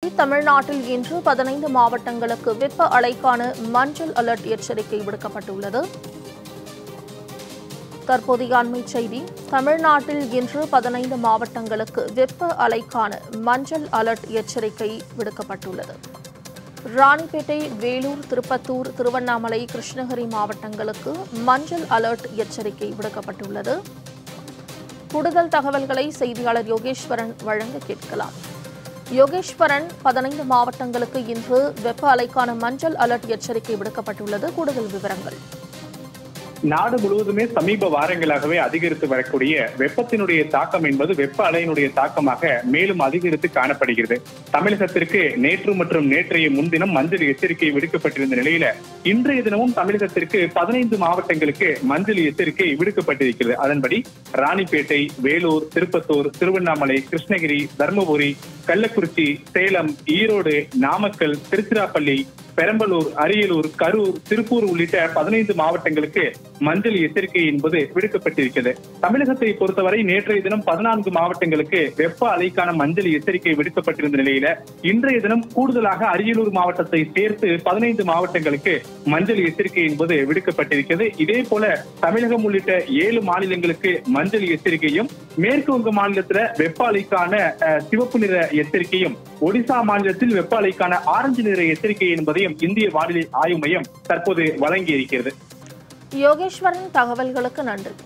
தமிழ்நாட்டில் இன்று பதினைந்து மாவட்டங்களுக்கு வெப்ப அலைக்கான மஞ்சள் அலர்ட் எச்சரிக்கை விடுக்கப்பட்டுள்ளது தற்போதைய அண்மை செய்தி தமிழ்நாட்டில் இன்று பதினைந்து மாவட்டங்களுக்கு வெப்ப அலைக்கான மஞ்சள் அலர்ட் எச்சரிக்கை விடுக்கப்பட்டுள்ளது ராணிப்பேட்டை வேலூர் திருப்பத்தூர் திருவண்ணாமலை கிருஷ்ணகிரி மாவட்டங்களுக்கு மஞ்சள் அலர்ட் எச்சரிக்கை விடுக்கப்பட்டுள்ளது கூடுதல் தகவல்களை செய்தியாளர் யோகேஸ்வரன் வழங்க கேட்கலாம் யோகேஸ்வரன் பதினைந்து மாவட்டங்களுக்கு இன்று வெப்ப அலைக்கான மஞ்சள் அலர்ட் எச்சரிக்கை விடுக்கப்பட்டுள்ளது கூடுதல் விவரங்கள் நாடு முழுவதுமே சமீப வாரங்களாகவே அதிகரித்து வரக்கூடிய வெப்பத்தினுடைய தாக்கம் என்பது வெப்ப அலையினுடைய தாக்கமாக மேலும் அதிகரித்து காணப்படுகிறது தமிழகத்திற்கு நேற்று மற்றும் நேற்றைய முன்தினம் மஞ்சள் எச்சரிக்கை விடுக்கப்பட்டிருந்த நிலையில இன்றைய தினமும் தமிழகத்திற்கு பதினைந்து மாவட்டங்களுக்கு மஞ்சள் எச்சரிக்கை விடுக்கப்பட்டிருக்கிறது அதன்படி ராணிப்பேட்டை வேலூர் திருப்பத்தூர் திருவண்ணாமலை கிருஷ்ணகிரி தருமபுரி கள்ளக்குறிச்சி சேலம் ஈரோடு நாமக்கல் திருச்சிராப்பள்ளி பெரம்பலூர் அரியலூர் கரூர் திருப்பூர் உள்ளிட்ட பதினைந்து மாவட்டங்களுக்கு மஞ்சள் எச்சரிக்கை என்பது விடுக்கப்பட்டிருக்கிறது தமிழகத்தை பொறுத்தவரை நேற்றைய தினம் பதினான்கு மாவட்டங்களுக்கு வெப்ப அலைக்கான மஞ்சள் எச்சரிக்கை விடுக்கப்பட்டிருந்த நிலையில இன்றைய தினம் கூடுதலாக அரியலூர் மாவட்டத்தை சேர்த்து பதினைந்து மாவட்டங்களுக்கு மஞ்சள் எச்சரிக்கை என்பது விடுக்கப்பட்டிருக்கிறது இதே போல தமிழகம் உள்ளிட்ட ஏழு மாநிலங்களுக்கு மஞ்சள் எச்சரிக்கையும் மேற்கு வங்க மாநிலத்துல வெப்ப அலைக்கான அஹ், சிவப்பு நிற எச்சரிக்கையும் ஒடிசா மாநிலத்தில் வெப்ப அலைக்கான ஆரஞ்சு நிற எச்சரிக்கை என்பதையும் இந்திய வானிலை ஆய்வு மையம் தற்போது வழங்கி இருக்கிறது யோகேஸ்வரன் தகவல்களுக்கு நன்றி